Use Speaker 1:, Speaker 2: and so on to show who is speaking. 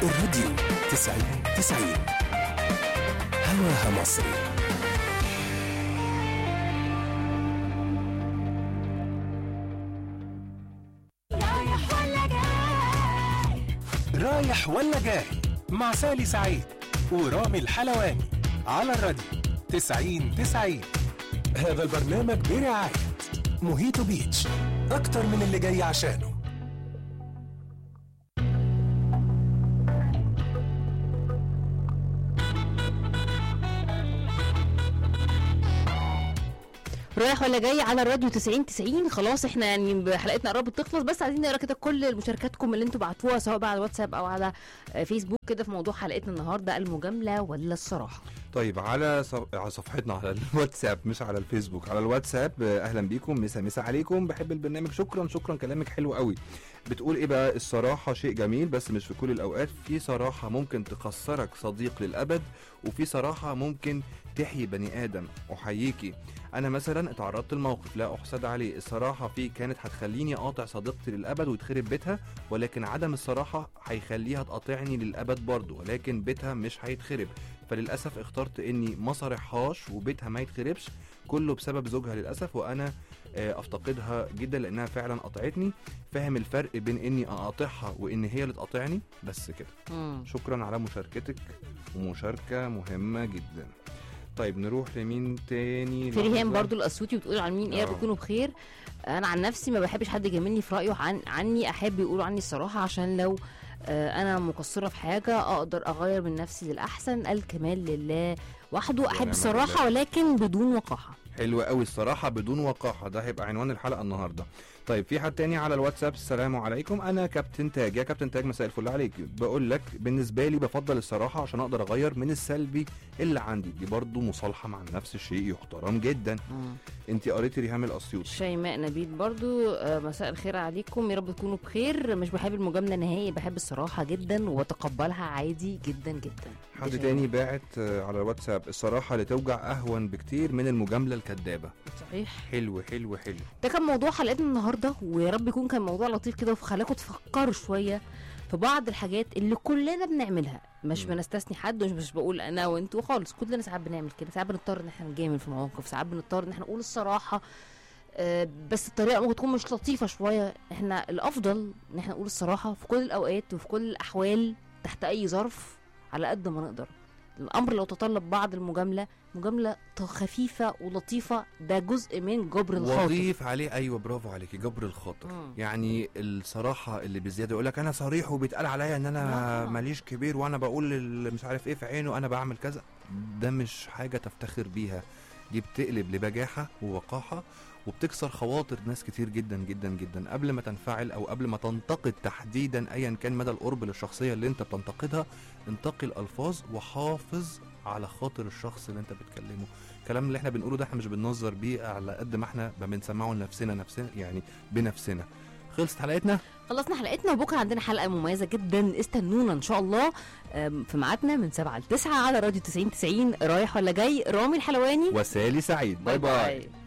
Speaker 1: الراديو تسعين تسعين هواها مصري
Speaker 2: رايح ولا جاي
Speaker 1: رايح ولا جاي مع سالي سعيد ورامي الحلواني على الراديو تسعين تسعين هذا البرنامج برعاية موهيتو بيتش أكتر من اللي جاي عشانه
Speaker 3: رايح ولا جاي على الراديو 90 90 خلاص احنا يعني حلقتنا قربت تخلص بس عايزين نقرا كده كل مشاركاتكم اللي انتوا بعتوها سواء بقى على الواتساب او على آه، فيسبوك كده في موضوع حلقتنا النهارده المجامله ولا الصراحه
Speaker 4: طيب على صف... على صفحتنا على الواتساب مش على الفيسبوك على الواتساب آه، اهلا بيكم مسا مسا عليكم بحب البرنامج شكرا شكرا كلامك حلو قوي بتقول ايه بقى الصراحه شيء جميل بس مش في كل الاوقات في صراحه ممكن تخسرك صديق للابد وفي صراحه ممكن تحيي بني ادم احييكي انا مثلا اتعرضت لموقف لا احسد عليه الصراحه فيه كانت هتخليني اقاطع صديقتي للابد ويتخرب بيتها ولكن عدم الصراحه هيخليها تقاطعني للابد برضه ولكن بيتها مش هيتخرب فللاسف اخترت اني ما صارحهاش وبيتها ما يتخربش كله بسبب زوجها للاسف وانا آه، افتقدها جدا لانها فعلا قطعتني فاهم الفرق بين اني اقاطعها وان هي اللي تقاطعني بس كده
Speaker 3: مم.
Speaker 4: شكرا على مشاركتك ومشاركه مهمه جدا طيب نروح لمين تاني
Speaker 3: في ريهام
Speaker 4: لحظة.
Speaker 3: برضو الاسيوطي بتقول عن مين ايه يا رب
Speaker 4: آه.
Speaker 3: تكونوا بخير انا عن نفسي ما بحبش حد يجاملني في رايه عن عني احب يقولوا عني الصراحه عشان لو آه، انا مقصره في حاجه اقدر اغير من نفسي للاحسن الكمال لله وحده احب
Speaker 4: ونعم
Speaker 3: الصراحه ولكن بدون وقاحه
Speaker 4: حلو قوي الصراحه بدون وقاحه ده هيبقى عنوان الحلقه النهارده طيب في حد تاني على الواتساب السلام عليكم انا كابتن تاج يا كابتن تاج مساء الفل عليك بقول لك بالنسبه لي بفضل الصراحه عشان اقدر اغير من السلبي اللي عندي دي برضو مصالحه مع النفس شيء يحترم جدا
Speaker 3: مم.
Speaker 4: انت قريتي ريهام الاسيوطي
Speaker 3: شيماء نبيل برضو آه، مساء الخير عليكم يا رب تكونوا بخير مش بحب المجامله نهائي بحب الصراحه جدا واتقبلها عادي جدا جدا
Speaker 4: حد
Speaker 3: دي
Speaker 4: تاني
Speaker 3: شيماء.
Speaker 4: باعت آه، على الواتساب الصراحه اللي توجع اهون بكتير من المجامله الكدابه
Speaker 3: صحيح
Speaker 4: حلو حلو حلو
Speaker 3: ده كان موضوع حلقتنا النهارده ويا رب يكون كان موضوع لطيف كده وخلاكم تفكروا شويه في بعض الحاجات اللي كلنا بنعملها مش
Speaker 4: مم.
Speaker 3: بنستثني حد ومش مش بقول انا وانتوا خالص كلنا ساعات بنعمل كده ساعات بنضطر ان احنا نجامل في مواقف ساعات بنضطر ان احنا نقول الصراحه آه، بس الطريقه ممكن تكون مش لطيفه شويه احنا الافضل ان احنا نقول الصراحه في كل الاوقات وفي كل الاحوال تحت اي ظرف على قد ما نقدر الامر لو تطلب بعض المجامله مجامله ط- خفيفه ولطيفه ده جزء من جبر الخاطر
Speaker 4: وضيف عليه ايوه برافو عليكي جبر الخاطر
Speaker 3: مم.
Speaker 4: يعني الصراحه اللي بزياده يقول لك انا صريح وبيتقال عليا ان انا
Speaker 3: آه.
Speaker 4: ماليش كبير وانا بقول اللي مش عارف ايه في عينه انا بعمل كذا ده مش حاجه تفتخر بيها دي بتقلب لبجاحه ووقاحه وبتكسر خواطر ناس كتير جدا جدا جدا قبل ما تنفعل او قبل ما تنتقد تحديدا ايا كان مدى القرب للشخصيه اللي انت بتنتقدها انتقي الالفاظ وحافظ على خاطر الشخص اللي انت بتكلمه الكلام اللي احنا بنقوله ده احنا مش بننظر بيه على قد ما احنا ما بنسمعه لنفسنا نفسنا يعني بنفسنا خلصت حلقتنا
Speaker 3: خلصنا حلقتنا وبكره عندنا حلقه مميزه جدا استنونا ان شاء الله أم، في ميعادنا من 7 ل 9 على راديو 90 90 رايح ولا جاي رامي الحلواني
Speaker 4: وسالي سعيد باي باي, باي.